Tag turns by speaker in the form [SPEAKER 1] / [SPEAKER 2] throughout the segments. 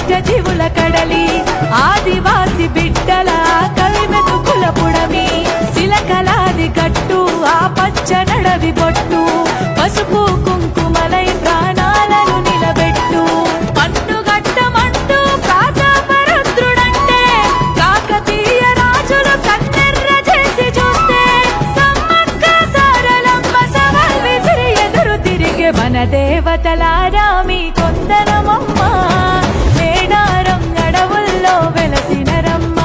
[SPEAKER 1] కష్ట జీవుల కడలి ఆదివాసి బిడ్డల కలిమెతుకుల పుడమి శిలకలాది గట్టు ఆ పచ్చ నడవి బొట్టు పసుపు కుంకుమలై ప్రాణాలను నిలబెట్టు పన్ను గట్టమంటూ ప్రాతాపరుద్రుడంటే కాకతీయ రాజులు కన్నెర్ర చేసి చూస్తే సమ్మక్క సారలమ్మ సవాల్ విసిరి ఎదురు తిరిగే మన దేవతలారా మీ కొందరమమ్మ మేడారం అడవుల్లో వెలసినరమ్మా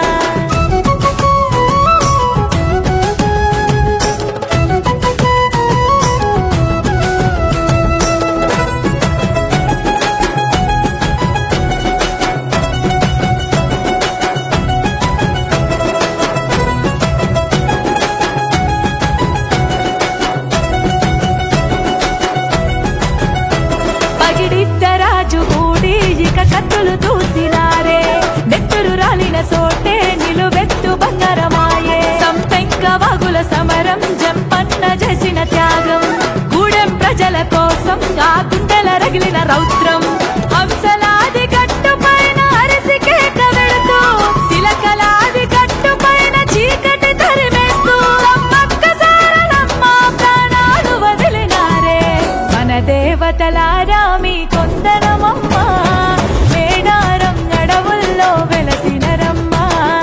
[SPEAKER 1] పగిడిద్దరాజు కూడి ఇక కత్తులు దూసినారే నెత్తురు రాలిన సోటే నిలువెత్తు బంగారమాయే సంపెంక వాగుల సమరం జంపన్న చేసిన త్యాగం గూడెం ప్రజల కోసం ఆ గుండెల రగిలిన రౌద్రం హంసలాది గట్టు పైన అరిసి కేక వెళుతూ శిలకలాది గట్టు పైన చీకటి తరిమేస్తూ సమ్మక్క సారలమ్మ ప్రాణాలు వదిలినారే మన దేవతలారా మీ కొందరమమ్మ మేడారం అడవుల్లో వెలసినరమ్మా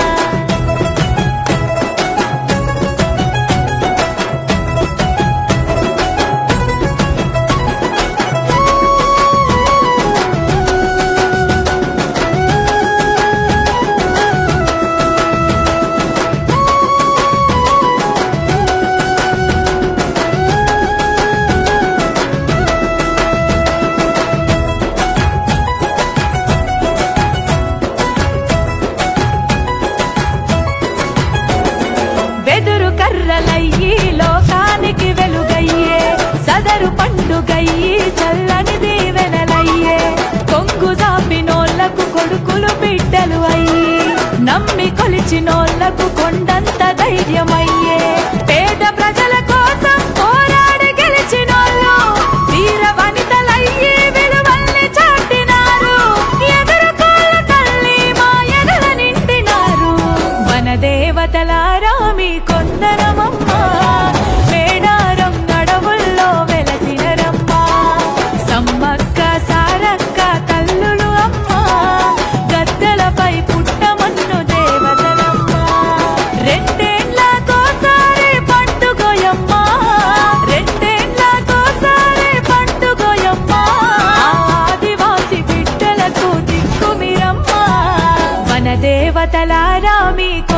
[SPEAKER 1] వెదురు కర్రలయ్యి లోకానికి వెలుగయ్యే సదరు పండుగయ్యి చల్లని దీవెనలయ్యే కొంగు జాపినోళ్లకు కొడుకులు బిడ్డలు అయ్యి నమ్మి కొలిచినోళ్లకు కొండంత ధైర్యమయ్యే పేద ప్రజల కోసం పోరాడి గెలిచినోళ్ళు వీర వనితలయ్యి విలువల్ని చాటినారు ఎదుర్కోల తల్లి మా ఎదల నిండినారు మన దేవతలారా మీ కొందరమమ్మ మేడారం నడవుల్లో వెలసినరమ్మ సమ్మక్క సారక్క తల్లులు అమ్మ గద్దెలపై పుట్టమన్ను దేవతలమ్మ రెండేళ్లకోసారి పండుగోయమ్మ రెండేళ్లకోసారి పండుగోయమ్మ ఆదివాసి బిడ్డలకు దిక్కుమిరమ్మ మన దేవతలారా మీ